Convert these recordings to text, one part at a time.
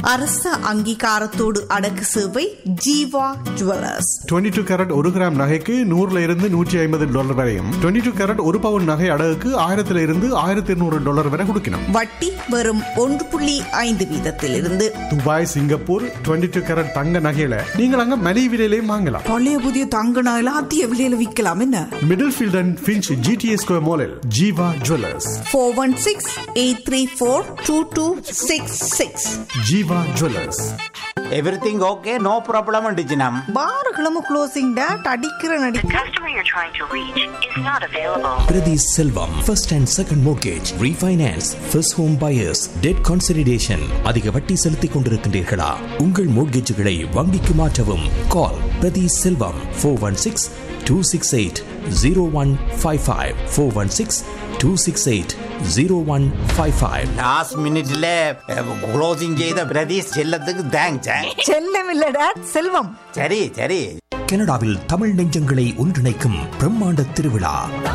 அரச அங்கீகாரத்தோடு அடக்கு சேவை ஜீவா ஜுவல்லர்ஸ் 22 டூ கேரட் ஒரு கிராம் நகைக்கு நூறுல இருந்து நூற்றி ஐம்பது டாலர் வரையும் 22 டூ கேரட் ஒரு பவுன் நகை அடகுக்கு ஆயிரத்துல இருந்து ஆயிரத்தி இருநூறு டாலர் வரை கொடுக்கணும் வட்டி வெறும் ஒன்று புள்ளி ஐந்து வீதத்திலிருந்து துபாய் சிங்கப்பூர் 22 டூ கேரட் தங்க நகையில நீங்கள் அங்க மலிவு விலையிலையும் வாங்கலாம் பழைய புதிய தங்க நகையில அதிக விலையில விற்கலாம் என்ன Middlefield and Finch GTA square மாலில் Jeeva jewellers four one six eight three four two two six six Jeeva jewellers everything okay no problem டிஜினம் பாருகளும் க்ளோசிங் டேட் அடிக்கிற நடி The customer you're trying to reach is not available. Priti Selvam, first and second mortgage, refinance, first home buyers, debt consolidation. அதிக வட்டி செலுத்திக் கொண்டிருக்கின்றீர்களா உங்கள் மோட்கேஜுகளை வங்கிக்கு மாற்றவும் call Prathi Selvam four one six two six eight zero one five five four one six two six eight zero one five five last மினிட்ல closing செய்த பிரதீஷ் செல்லத்துக்கு thanks செல்லம் இல்ல டேட் செல்வம் சரி சரி கனடாவில் தமிழ் நெஞ்சங்களை ஒன்றிணைக்கும் பிரம்மாண்ட திருவிழா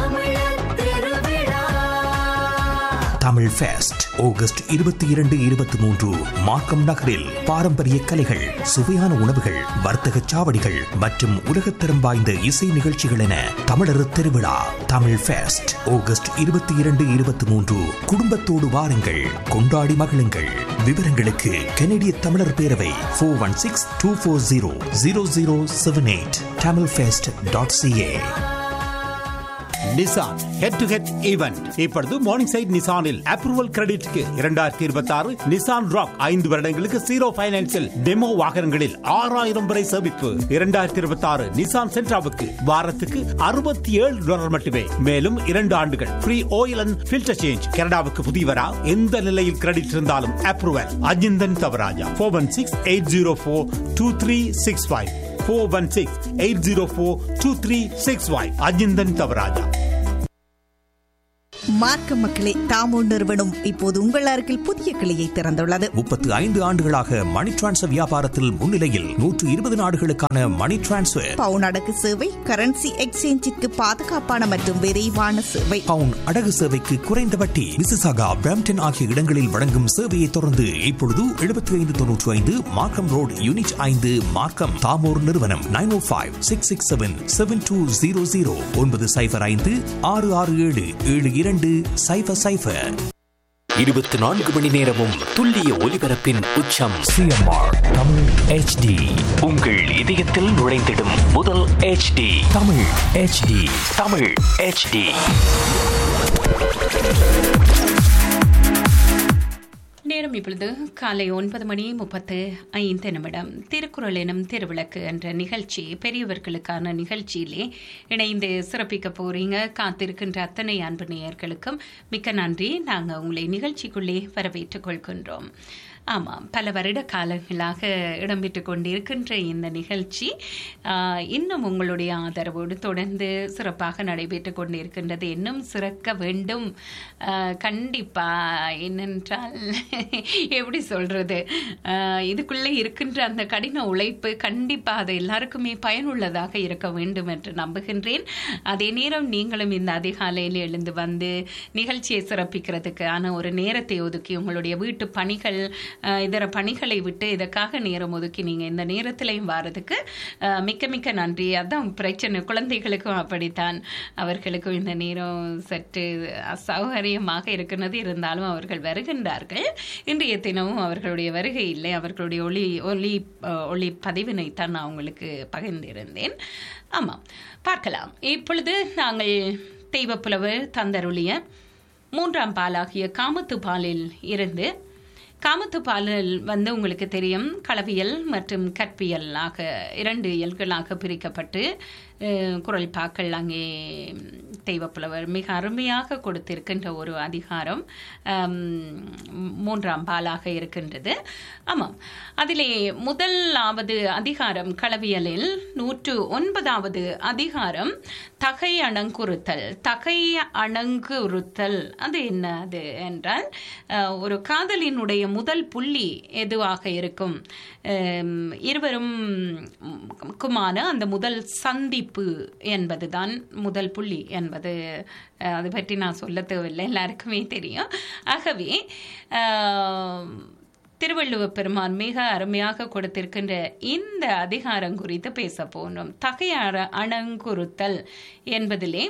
தமிழ் ஃபெஸ்ட் ஆகஸ்ட் இருபத்தி இரண்டு இருபத்தி மூன்று மார்க்கம் நகரில் பாரம்பரிய கலைகள் சுவையான உணவுகள் வர்த்தக சாவடிகள் மற்றும் உலகத்தரம் வாய்ந்த இசை நிகழ்ச்சிகள் என தமிழர் திருவிழா தமிழ் ஃபெஸ்ட் ஆகஸ்ட் இருபத்தி இரண்டு இருபத்தி மூன்று குடும்பத்தோடு வாருங்கள் கொண்டாடி மகிழுங்கள் விவரங்களுக்கு கனடிய தமிழர் பேரவை four one six two four zero zero zero seven eight Tamil fest dot CA Nissan head to head event இப்பொழுது மார்னிங் சைட் நிசானில் அப்ரூவல் கிரெடிட்க்கு இரண்டாயிரத்தி இருபத்தி ஆறு நிசான் ராக் ஐந்து வருடங்களுக்கு ஜீரோ பைனான்சில் டெமோ வாகனங்களில் ஆறாயிரம் வரை சேமிப்பு இரண்டாயிரத்தி இருபத்தி ஆறு நிசான் சென்ட்ராவுக்கு வாரத்துக்கு அறுபத்தி ஏழு டாலர் மட்டுமே மேலும் இரண்டு ஆண்டுகள் free oil and filter change கனடாவுக்கு புதியவரா எந்த நிலையில் கிரெடிட் இருந்தாலும் approval Ajinthan Thavarajah four one six eight zero four two three six five four one six eight zero four two three six five Ajinthan Thavarajah மார்க்க மக்களே தாமோ நிறுவனம் இப்போது உங்கள் அருகில் புதிய கிளையை திறந்துள்ளது முப்பத்து ஐந்து ஆண்டுகளாக மணி டிரான்ஸ்ஃபர் வியாபாரத்தில் முன்னிலையில் நூற்று இருபது நாடுகளுக்கான மணி டிரான்ஸ்ஃபர் பவுன் அடகு சேவை கரன்சி எக்ஸ்சேஞ்சிற்கு பாதுகாப்பான மற்றும் விரைவான சேவை பவுன் அடகு சேவைக்கு குறைந்த வட்டி மிசிசாகா பிராம்டன் ஆகிய இடங்களில் வழங்கும் சேவையை தொடர்ந்து இப்பொழுது எழுபத்தி ஐந்து தொன்னூற்றி ஐந்து மார்க்கம் ரோடு யூனிட் ஐந்து மார்க்கம் தாமோர் நிறுவனம் nine o five six six seven seven two zero zero ஒன்பது சைபர் ஐந்து ஆறு ஆறு ஏழு ஏழு இரண்டு சைபர் சைபர் இருபத்தி நான்கு மணி நேரமும் துல்லிய ஒலிபரப்பின் உச்சம் சிஎம்ஆர் தமிழ் ஹெச்டி உங்கள் இதயத்தில் நுழைந்திடும் முதல் HD Tamil HD Tamil HD நேரம் இப்பொழுது காலை ஒன்பது மணி முப்பத்து ஐந்து நிமிடம் திருக்குறள் எனும் திருவிளக்கு என்ற நிகழ்ச்சி பெரியவர்களுக்கான நிகழ்ச்சியிலே இணைந்து சிறப்பிக்க போறீங்க காத்திருக்கின்ற அத்தனை அன்பு நேயர்களுக்கும் மிக்க நன்றி நாங்கள் உங்களை நிகழ்ச்சிக்குள்ளே வரவேற்றுக் கொள்கின்றோம் ஆமாம் பல வருட காலங்களாக இடம்பெற்று கொண்டிருக்கின்ற இந்த நிகழ்ச்சி ஆஹ், இன்னும் உங்களுடைய ஆதரவோடு தொடர்ந்து சிறப்பாக நடைபெற்று கொண்டிருக்கின்றது இன்னும் சிறக்க வேண்டும் ஆஹ், கண்டிப்பா என்னென்றால் எப்படி சொல்றது ஆஹ், இதுக்குள்ளே இருக்கின்ற அந்த கடின உழைப்பு கண்டிப்பா அது எல்லாருக்குமே பயனுள்ளதாக இருக்க வேண்டும் என்று நம்புகின்றேன் அதே நேரம் நீங்களும் இந்த அதிகாலையில் எழுந்து வந்து நிகழ்ச்சியை சிறப்பிக்கிறதுக்கான ஒரு நேரத்தை ஒதுக்கி உங்களுடைய வீட்டு பணிகள் அஹ், இதர பணிகளை விட்டு இதற்காக நேரம் ஒதுக்கி நீங்கள் இந்த நேரத்திலையும் வாரதுக்கு அஹ், மிக்க மிக்க நன்றி அதான் பிரச்சனை குழந்தைகளுக்கும் அப்படித்தான் அவர்களுக்கும் இந்த நேரம் சற்று அசௌகரியமாக இருக்கிறது இருந்தாலும் அவர்கள் வருகின்றார்கள் இன்றைய தினமும் அவர்களுடைய வருகை இல்லை அவர்களுடைய ஒளி ஒளி அஹ், ஒளி பதிவினைத்தான் நான் உங்களுக்கு பகிர்ந்திருந்தேன் ஆமாம் பார்க்கலாம் இப்பொழுது நாங்கள் தெய்வப்புலவர் தந்தருளிய மூன்றாம் பாலாகிய காமத்து பாலில் இருந்து காமத்து பாலில் வந்து உங்களுக்கு தெரியும் களவியல் மற்றும் கற்பியல் ஆக இரண்டு இயல்களாக பிரிக்கப்பட்டு அஹ், குறள் பாக்கள் அங்கே தெய்வப்புலவர் மிக அருமையாக கொடுத்திருக்கின்ற ஒரு அதிகாரம் அம், மூன்றாம் பாலாக இருக்கின்றது ஆமாம் அதிலே முதலாவது அதிகாரம் களவியலில் நூற்று ஒன்பதாவது அதிகாரம் தகை அணங்குறுத்தல் தகை அணங்குறுத்தல் அது என்ன அது என்றால் அஹ், ஒரு காதலினுடைய முதல் புள்ளி எதுவாக இருக்கும் அம், இருவரும் குமான அந்த முதல் சந்திப்பு என்பதுதான் முதல் புள்ளி என்பது அஹ், அது பற்றி நான் சொல்ல தேவையில்லை எல்லாருக்குமே தெரியும் ஆகவே அஹ், திருவள்ளுவ பெருமான் மிக அருமையாக கொடுத்திருக்கின்ற இந்த அதிகாரம் குறித்து பேச போனோம் தகையார அணங்குறுத்தல் என்பதிலே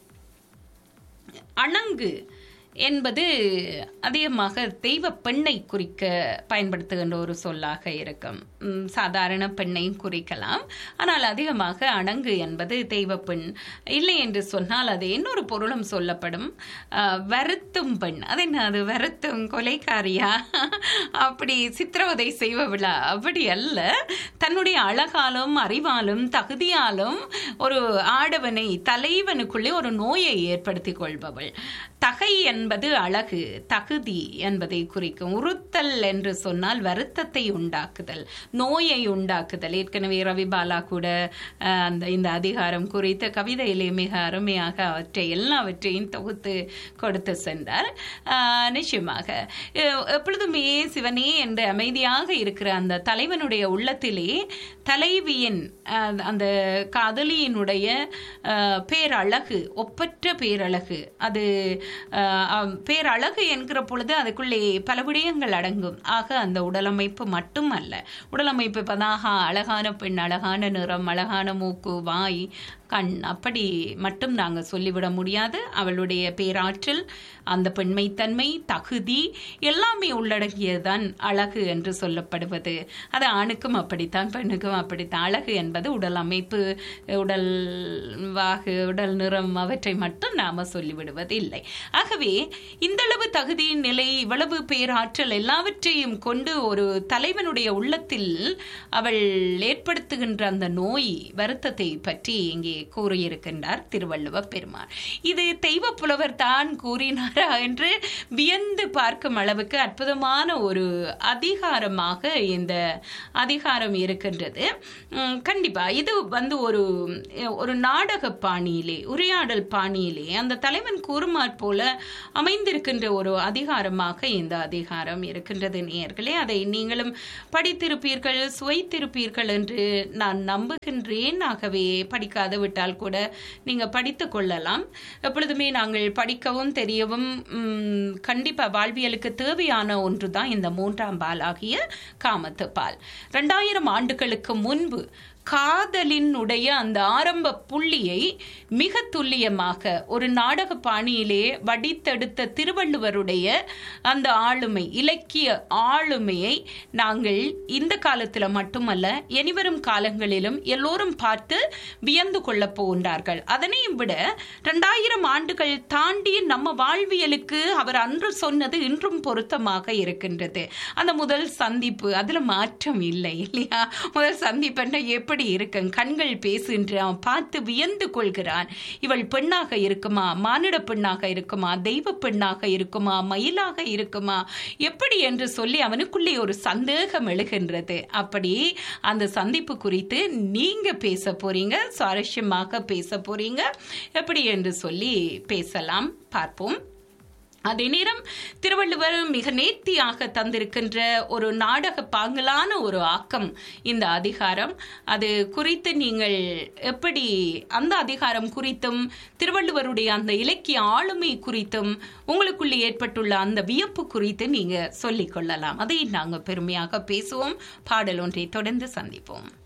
அணங்கு என்பது அதிகமாக தெய்வ பெண்ணை குறிக்க பயன்படுத்துகின்ற ஒரு சொல்லாக இருக்கும் ம், சாதாரண பெண்ணையும் குறிக்கலாம் ஆனால் அதிகமாக அணங்கு என்பது தெய்வ பெண் இல்லை என்று சொன்னால் அது இன்னொரு பொருளும் சொல்லப்படும் அஹ், வருத்தும் பெண் அது என்ன அது வருத்தும் கொலைக்காரியா அப்படி சித்திரவதை செய்பவளா அப்படி அல்ல தன்னுடைய அழகாலும் அறிவாலும் தகுதியாலும் ஒரு ஆடவனை தலைவனுக்குள்ளே ஒரு நோயை ஏற்படுத்திக் கொள்பவள் தகை என்பது அழகு தகுதி என்பதை குறிக்கும் உறுத்தல் என்று சொன்னால் வருத்தத்தை உண்டாக்குதல் நோயை உண்டாக்குதல் ஏற்கனவே ரவிபாலா கூட அஹ், அந்த இந்த அதிகாரம் குறித்த கவிதையிலே மிக அருமையாக அவற்றை எல்லாவற்றையும் தொகுத்து கொடுத்து சென்றார் அஹ், நிச்சயமாக அஹ், எப்பொழுதுமே சிவனே என்று அமைதியாக இருக்கிற அந்த தலைவனுடைய உள்ளத்திலே தலைவியின் அஹ், அந்த காதலியினுடைய அஹ், பேரழகு ஒப்பற்ற பேரழகு அது அஹ், அம், பேரழகு என்கிற பொழுது அதுக்குள்ளே பல விடயங்கள் அடங்கும் ஆக அந்த உடலமைப்பு மட்டும் அல்ல உடலமைப்பு இப்பதாக அழகான பெண் அழகான நிறம் அழகான மூக்கு வாய் கண் அப்படி மட்டும் நாங்கள் சொல்லிவிட முடியாது அவளுடைய பேராற்றல் அந்த பெண்மைத்தன்மை தகுதி எல்லாமே உள்ளடங்கியதுதான் அழகு என்று சொல்லப்படுவது அது ஆணுக்கும் அப்படித்தான் பெண்ணுக்கும் அப்படித்தான் அழகு என்பது உடல் அமைப்பு உடல் வாகு உடல் நிறம் அவற்றை மட்டும் நாம சொல்லிவிடுவது இல்லை ஆகவே இந்தளவு தகுதி நிலை இவ்வளவு பேராற்றல் எல்லாவற்றையும் கொண்டு ஒரு தலைவனுடைய உள்ளத்தில் அவள் ஏற்படுத்துகின்ற அந்த நோய் வருத்தத்தை பற்றி இங்கே கூறியிருக்கின்றார் திருவள்ளுவ பெருமான் இது தெய்வ புலவர் தான் கூறினாரா என்று வியந்து பார்க்கும் அளவுக்கு அற்புதமான ஒரு அதிகாரமாக இந்த அதிகாரம் இருக்கின்றது உம், கண்டிப்பா இது வந்து ஒரு ஒரு நாடக பாணியிலே உரையாடல் பாணியிலே அந்த தலைவன் கூறுமாற் போல அமைந்திருக்கின்ற ஒரு அதிகாரமாக இந்த அதிகாரம் இருக்கின்றது நேயர்களே அதை நீங்களும் படித்திருப்பீர்கள் சுவைத்திருப்பீர்கள் என்று நான் நம்புகின்றேன் ஆகவே படிக்காது விட்டால் கூட நீங்க படித்துக் கொள்ளலாம் எப்பொழுதுமே நாங்கள் படிக்கவும் தெரியவும் ம், கண்டிப்பா வாழ்வியலுக்கு தேவையான ஒன்றுதான் இந்த மூன்றாம் பால் ஆகிய காமத்து பால் ரெண்டாயிரம் ஆண்டுகளுக்கு முன்பு காதலினுடைய அந்த ஆரம்ப புள்ளியை மிக துல்லியமாக ஒரு நாடக பாணியிலே வடித்தெடுத்த திருவள்ளுவருடைய அந்த ஆளுமை இலக்கிய ஆளுமையை நாங்கள் இந்த காலத்தில் மட்டுமல்ல இனிவரும் காலங்களிலும் எல்லோரும் பார்த்து வியந்து கொள்ளப் போகின்றார்கள் அதனையும் விட ரெண்டாயிரம் ஆண்டுகள் தாண்டி நம்ம வாழ்வியலுக்கு அவர் அன்று சொன்னது இன்றும் பொருத்தமாக இருக்கின்றது அந்த முதல் சந்திப்பு அதுல மாற்றம் இல்லை இல்லையா முதல் சந்திப்புன்னா எப்படி இருக்கு கண்கள் பேசுகின்ற அவன் பார்த்து வியந்து கொள்கிறான் இவள் பெண்ணாக இருக்குமா மானிட பெண்ணாக இருக்குமா தெய்வ பெண்ணாக இருக்குமா மயிலாக இருக்குமா எப்படி என்று சொல்லி அவனுக்குள்ளே ஒரு சந்தேகம் எழுகின்றது அப்படி அந்த சந்திப்பு குறித்து நீங்க பேச போறீங்க சுவாரஸ்யமாக பேச போறீங்க எப்படி என்று சொல்லி பேசலாம் பார்ப்போம் அதே நேரம் திருவள்ளுவர் மிக நேர்த்தியாக தந்திருக்கின்ற ஒரு நாடக பாங்கலான ஒரு ஆக்கம் இந்த அதிகாரம் அது குறித்து நீங்கள் எப்படி அந்த அதிகாரம் குறித்தும் திருவள்ளுவருடைய அந்த இலக்கிய ஆளுமை குறித்தும் உங்களுக்குள்ளே ஏற்பட்டுள்ள அந்த வியப்பு குறித்து நீங்க சொல்லிக் கொள்ளலாம் அதை நாங்கள் பெருமையாக பேசுவோம் பாடல் ஒன்றை தொடர்ந்து சந்திப்போம்